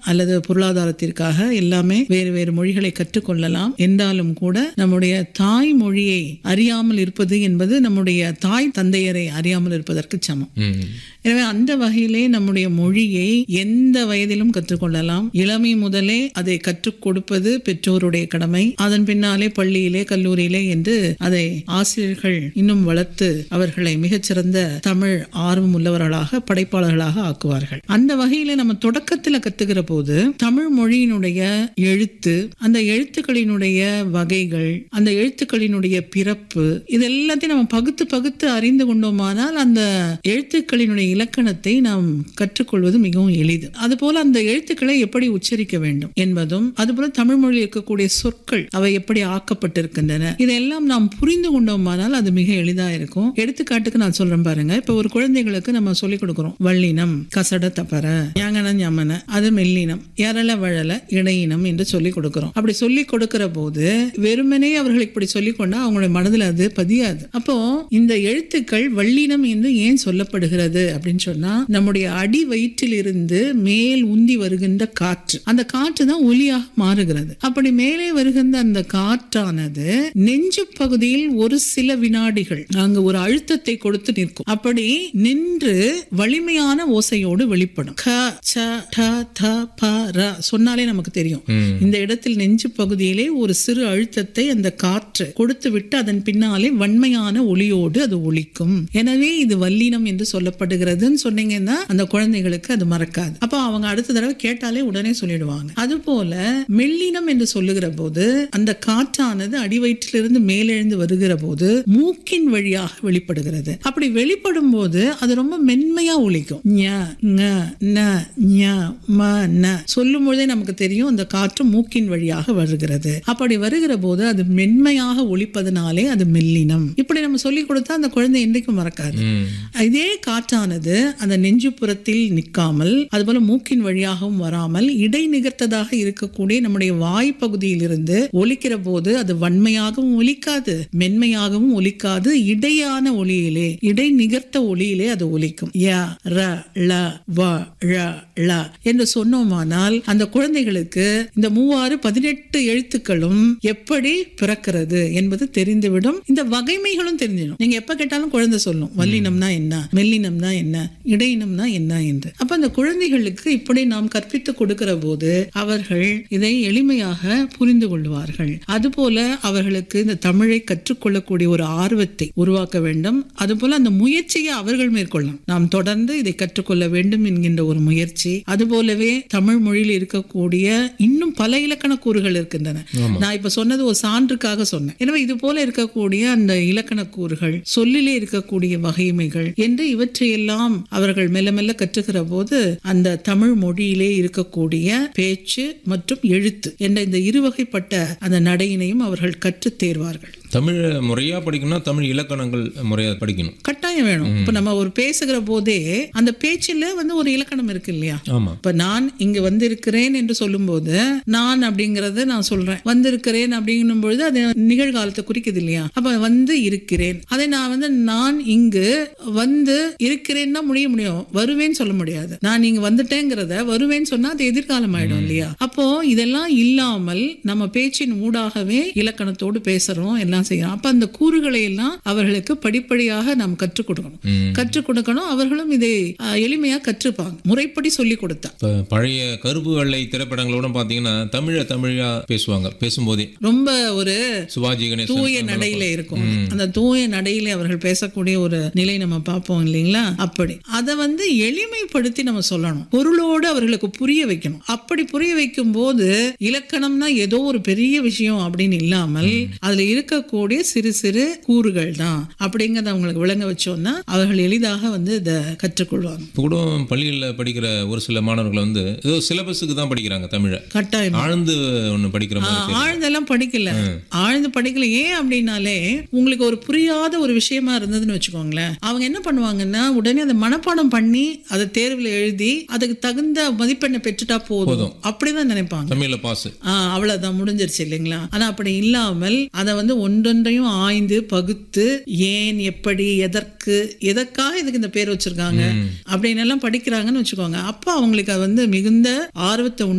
அல்லது பொருளாதாரத்திற்காக எல்லாமே வேறு வேறு மொழிகளை கற்றுக்கொள்ளலாம் என்றாலும் கூட நம்முடைய தாய் மொழியை அறியாமல் இருப்பது என்பது நம்முடைய தாய் தந்தையரை அறியாமல் இருப்பதற்கு சமம் ம். எனவே அந்த வகையிலே நம்முடைய மொழியை எந்த வயதிலும் கற்றுக்கொள்ளலாம் இளமை முதலே அதை கற்றுக் கொடுப்பது பெற்றோருடைய கடமை அதன் பின்னாலே பள்ளியிலே கல்லூரியிலே என்று அதை ஆசிரியர்கள் இன்னும் வளர்த்து அவர்களை மிகச்சிறந்த தமிழ் ஆர்வம் உள்ளவர்களாக படைப்பாளர்களாக ஆக்குவார்கள் அந்த வகையிலே நம்ம தொடக்கத்தில் கத்துக்கிற போது தமிழ் மொழியினுடைய எழுத்து அந்த எழுத்துக்களினுடைய வகைகள் அந்த எழுத்துக்களினுடைய பிறப்பு இது எல்லாத்தையும் நம்ம பகுத்து பகுத்து அறிந்து கொண்டோமானால் அந்த எழுத்துக்களினுடைய இலக்கணத்தை நாம் கற்றுக்கொள்வது மிகவும் எளிது அதுபோல அந்த எழுத்துக்களை எப்படி உச்சரிக்க வேண்டும் என்பதும் அதுபோல தமிழ் மொழியில் இருக்கக்கூடிய சொற்கள் அவை எப்படி ஆக்கப்பட்டிருக்கின்றன இதெல்லாம் நாம் புரிந்து கொண்டோமானால் அது மிக எளிதா இருக்கும் எடுத்துக்காட்டுக்கு நான் சொல்றேன் பாருங்க இப்ப ஒரு குழந்தைகளுக்கு நம்ம சொல்லிக் கொடுக்கிறோம் வள்ளினம் கசட தப்பர ஞாங்கன ஞமன அது மெல்லினம் எரள வழல இடையினம் என்று சொல்லிக் கொடுக்கிறோம் அப்படி சொல்லிக் கொடுக்கிற போது வெறுமனே அவர்கள் இப்படி சொல்லிக் கொண்டா அவங்களுடைய மனதில் அது பதியாது அப்போ இந்த எழுத்துக்கள் வள்ளினம் என்று ஏன் சொல்லப்படுகிறது அப்படின்னு சொன்னா நம்முடைய அடி வயிற்றில் இருந்து மேல் உந்தி வருகின்ற காற்று அந்த காற்று தான் ஒலியாக மாறுகிறது அப்படி மேலே வருகின்ற அந்த காற்றானது நெஞ்சு பகுதியில் ஒரு சில வினாடிகள் அங்கு ஒரு அழுத்தத்தை கொடுத்து நிற்கும் அப்படி நின்று வலிமையான ஓசையோடு வெளிப்படும் க ச ட த ப ர சொன்னாலே நமக்கு தெரியும் ம். இந்த இடத்தில் நெஞ்சு பகுதியிலே ஒரு சிறு அழுத்தத்தை அந்த காற்று கொடுத்து விட்டு அதன் பின்னாலே வன்மையான ஒளியோடு அது ஒலிக்கும் எனவே இது வல்லினம் என்று சொல்லப்படுகிறதுன்னு சொன்னீங்கன்னா அந்த குழந்தைகளுக்கு அது மறக்காது அப்போ அவங்க அடுத்த தடவை கேட்டாலே உடனே சொல்லிடுவாங்க அதுபோல மெல்லினம் என்று சொல்லுகிற போது அந்த காற்றானது அடிவயிற்றிலிருந்து மேலெழுந்து வருகிற போது மூக்கின் வழியாக வெளிப்படுகிறது அப்படி வெளிப்படும் போது அது ரொம்ப மென்மையா ஒலிக்கும் ஞ, ங, ந, ஞ, ம, ந. சொல்லும் பொழுதே நமக்கு தெரியும் அந்த காற்று மூக்கின் வழியாக வருகிறது அப்படி வருகிற போது அது மென்மையாக ஒலிப்பதனாலே அது மெல்லினம் இப்படி நம்ம சொல்லி கொடுத்தா அந்த குழந்தை என்றைக்கும் மறக்காது ம். இதே காற்றானது அந்த நெஞ்சுப்புறத்தில் நிற்காமல் அதுபோல மூக்கின் வழியாகவும் வராமல் இடைநிகர்த்ததாக இருக்கக்கூடிய நம்முடைய வாய் பகுதியிலிருந்து ஒலிக்கிற போது அது வன்மையாகவும் ஒலிக்காது மென்மையாகவும் ஒலிக்காது இடையான ஒலியிலே இடைநிகர்த்த ஒலியிலே அது ஒலிக்கும் ய ர ள வ ழ ள என்று சொன்னோமானால் அந்த குழந்தைகளுக்கு இந்த மூவாறு பதினெட்டு எழுத்துக்களும் எப்படி பிறக்கிறது என்பது தெரிந்துவிடும் இந்த வகைமைகளும் தெரிஞ்சிடும் நீங்க எப்ப கேட்டாலும் குழந்தை சொல்லும் வல்லினம்னா என்ன மெல்லினம்னா என்ன இடையினம்னா என்ன என்று அப்ப அந்த குழந்தைகளுக்கு இப்படி நாம் கற்பித்து கொடுக்கிற போது அவர்கள் இதை எளிமையாக புரிந்து கொள்வார்கள் அதுபோல அவர்களுக்கு இந்த தமிழை கற்றுக்கொள்ளக்கூடிய ஒரு ஆர்வத்தை உருவாக்க வேண்டும் அதுபோல அந்த முயற்சியை அவர்கள் மேற்கொள்ளலாம் நாம் தொடர்ந்து இதை கற்றுக்கொள்ள வேண்டும் என்கின்ற ஒரு முயற்சி அதுபோலவே தமிழ் மொழியில் இருக்கக்கூடிய இன்னும் பல இலக்கண கூறுகள் இருக்கின்றன நான் இப்ப சொன்னது ஒரு சான்றுக்காக சொன்னேன் எனவே இது போல இருக்கக்கூடிய அந்த இலக்கண கூறுகள் சொல்லிலே இருக்கக்கூடிய வகைமைகள் என்று இவற்றையெல்லாம் அவர்கள் மெல்ல மெல்ல கற்றுக்கிற போது அந்த தமிழ் மொழியிலே இருக்கக்கூடிய பேச்சு மற்றும் எழுத்து என்ற இந்த இருவகைப்பட்ட அந்த நடையினையும் அவர்கள் கற்றுத் தேர்வார்கள் தமிழ் முறையா படிக்கணும்னா தமிழ் இலக்கணங்கள் முறையா படிக்கணும் கட்டாயம் வேணும் இப்ப நம்ம ஒரு பேசுகிற போதே அந்த பேச்சில் வந்து ஒரு இலக்கணம் இருக்கு இல்லையா ஆமா இப்ப நான் இங்க வந்திருக்கிறேன் என்று சொல்லும்போது நான் அப்படிங்கறத நான் சொல்றேன் வந்திருக்கிறேன் அப்படிங்கும் பொழுது அது நிகழ்காலத்தை குறிக்குது இல்லையா அப்ப வந்து இருக்கிறேன் அதை நான் வந்து நான் இங்கு வந்து இருக்கிறேன்னு தான் முடிய முடியும் வருவேன்னு சொல்ல முடியாது நான் இங்க வந்துட்டேங்கிறத வருவேன்னு சொன்னா அது எதிர்காலம் ஆயிடும் இல்லையா அப்போ இதெல்லாம் இல்லாமல் நம்ம பேச்சின் ஊடாகவே இலக்கணத்தோடு பேசுறோம் எல்லாம் செய்யறோம் அப்ப அந்த கூறுகளை எல்லாம் அவர்களுக்கு படிப்படியாக நாம் கற்றுக் கொடுக்கணும் ம். கற்றுக் கொடுக்கணும் அவர்களும் இதை அஹ், எளிமையா கற்றுப்பாங்க முறைப்படி சொல்லி கொடுத்தா இப்ப பழைய கருப்பு வெள்ளை திரைப்படங்களோட பாத்தீங்கன்னா தமிழ தமிழா பேசுவாங்க பேசும்போதே ரொம்ப ஒரு சிவாஜி கணேசன் தூய நடையில இருக்கும் அந்த தூய நடையில அவர்கள் பேசக்கூடிய ஒரு நிலை நம்ம பார்ப்போம் இல்லைங்களா அப்படி அதை வந்து எளிமைப்படுத்தி நம்ம சொல்லணும் பொருளோடு அவர்களுக்கு புரிய வைக்கணும் அப்படி புரிய வைக்கும் போது இலக்கணம்னா ஏதோ ஒரு பெரிய விஷயம் அப்படின்னு இல்லாமல் அதுல இருக்கக்கூடிய சிறு சிறு கூறுகள் தான் அப்படிங்கறத அவங்களுக்கு விளங்க வச்சோம்னா அவர்கள் எளிதாக வந்து இதை கற்றுக்கொள்வாங்க இப்போ கூட பள்ளிகளில் படிக்கிற ஒரு சில மாணவர்கள் வந்து ஏதோ சிலபஸுக்கு தான் படிக்கிறாங்க தமிழை கட்டாயம் ஆழ்ந்து ஒன்று படிக்கிற மாதிரி தெரியும். ஆழ்ந்தெல்லாம் படிக்கல ஆழ்ந்து படிக்கல ஏன் அப்படின்னாலே உங்களுக்கு ஒரு புரியாத ஒரு விஷயமா இருந்ததுன்னு வச்சுக்கோங்களேன் அவங்க என்ன பண்ணுவாங்கன்னா உடனே அதை மனப்பாடம் பண்ணி அதை தேர்வுல எழுதி அதுக்கு தகுந்த மதிப்பெண்ணை பெற்றுட்டா போதும் அப்படிதான் நினைப்பாங்க தமிழ்ல பாஸ் ஆஹ் அவ்வளவுதான் முடிஞ்சிருச்சு இல்லைங்களா ஆனா அப்படி இல்லாமல் அதை வந்து ஒன்றொன்றையும் ஆய்ந்து பகுத்து ஏன் எப்படி எதற்கு எதற்காக இதுக்கு இந்த பேர் வச்சிருக்காங்க அப்படின்னு எல்லாம் படிக்கிறாங்கன்னு வச்சுக்கோங்க அப்ப அவங்களுக்கு அது வந்து மிகுந்த ஆர்வத்தை